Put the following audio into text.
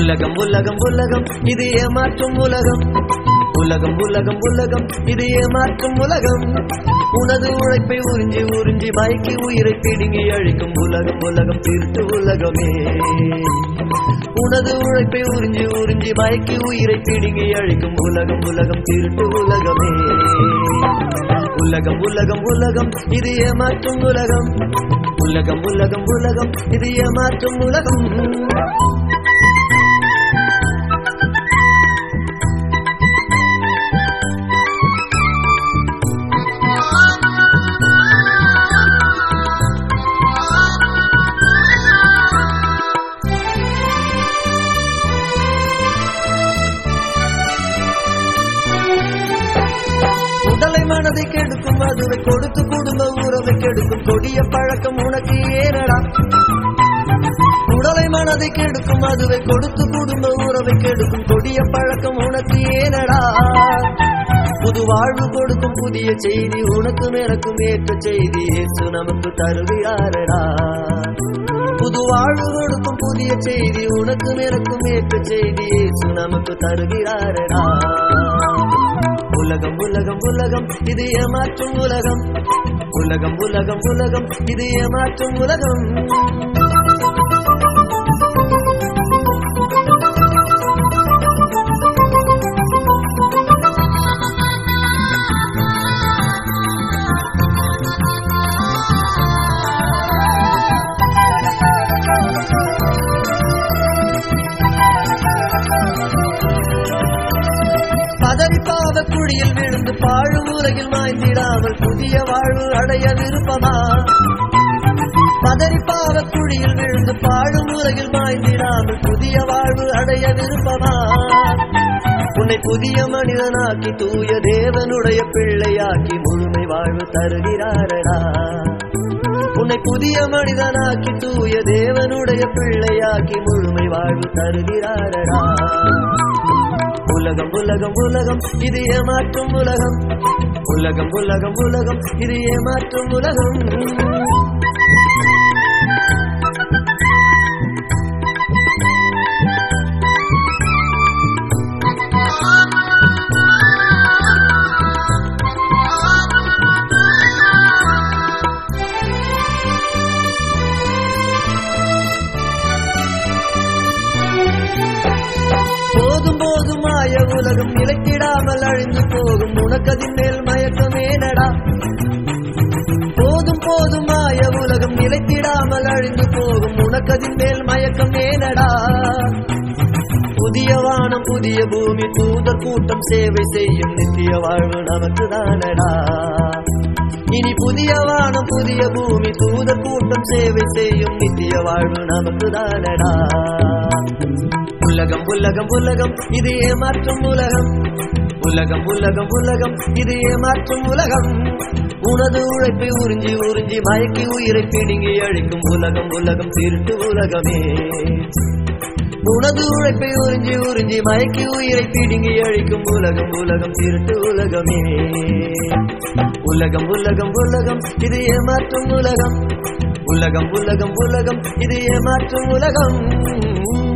உலகம் உலகம் உலகம் இது ஏமாற்றும் உலகம் உலகம் உலகம் உலகம் இது ஏமாற்றும் உலகம் உனது உழைப்பை உறிஞ்சி உறிஞ்சி மயக்கி உயிரை பிடுங்கி அழிக்கும் உலகம் உலகம் திருட்டு உலகமே உனது உழைப்பை உறிஞ்சி உறிஞ்சி மயக்கி உயிரை பிடுங்கி அழிக்கும் உலகம் உலகம் திருட்டு உலகமே உலகம் உலகம் உலகம் இது ஏமாற்றும் உலகம் உலகம் உலகம் உலகம் இது ஏமாற்றும் உலகம் உடலை மனதை கெடுக்கும் அதுவை கொடுத்து குடும்ப உறவை கெடுக்கும் கொடிய பழக்கம் உனக்கு ஏனடா உடலை மனதை கெடுக்கும் அதுவை கொடுத்து குடும்ப உறவை கெடுக்கும் கொடிய பழக்கம் உனக்கு ஏனடா புது வாழ்வு கொடுக்கும் புதிய செய்தி உனக்கும் எனக்கும் ஏற்ற செய்தி இயேசு நமக்கு தருகிறாரடா புது வாழ்வு கொடுக்கும் புதிய செய்தி உனக்கும் எனக்கும் ஏற்ற செய்தி இயேசு நமக்கு தருகிறாரடா உலகம் உலகம் உலகம் இது ஏமாற்றும் உலகம் உலகம் உலகம் உலகம் இது ஏமாற்றும் உலகம் பதறி பாவ குழியில் விழுந்து பாழு உலகில் மாய்ந்திடாமல் புதிய வாழ்வு அடைய விருப்பமா பதறி பாவ குழியில் விழுந்து பாழு உலகில் மாய்ந்திடாமல் புதிய வாழ்வு அடைய விருப்பமா உன்னை புதிய மனிதனாக்கி தூய தேவனுடைய பிள்ளையாக்கி முழுமை வாழ்வு தருகிறாரடா உன்னை புதிய மனிதனாக்கி தூய தேவனுடைய பிள்ளையாக்கி முழுமை வாழ்வு தருகிறாரடா உலகம் உலகம் உலகம் இது ஏமாற்றும் உலகம் உலகம் உலகம் உலகம் இது ஏமாற்றும் உலகம் போதும் போதுமாய உலகம் நிலைத்திடாமல் அழிந்து போகும் உனக்கதின் மேல் மயக்கமேனடா போதும் போதுமாய உலகம் நிலைத்திடாமல் அழிந்து போகும் உனக்கதின் மேல் மயக்கமேனடா புதிய வானம் புதிய பூமி தூதர் கூட்டம் சேவை செய்யும் நித்திய வாழ்வு நமக்கு தானடா இனி புதிய வானம் புதிய பூமி தூதர் கூட்டம் சேவை செய்யும் நித்திய வாழ்வு நமக்கு தானடா உலகம் உலகம் உலகம் இது ஏமாற்றும் உலகம் உலகம் உலகம் உலகம் இது ஏமாற்றும் உலகம் உனது உழைப்பை உறிஞ்சி உறிஞ்சி மயக்கி உயிரை பிடுங்கி அழிக்கும் உலகம் உலகம் திருட்டு உலகமே உனது உழைப்பை உறிஞ்சி உறிஞ்சி மயக்கி உயிரை பிடுங்கி அழிக்கும் உலகம் உலகம் திருட்டு உலகமே உலகம் உலகம் உலகம் இது ஏமாற்றும் உலகம் உலகம் உலகம் உலகம் இது ஏமாற்றும் உலகம்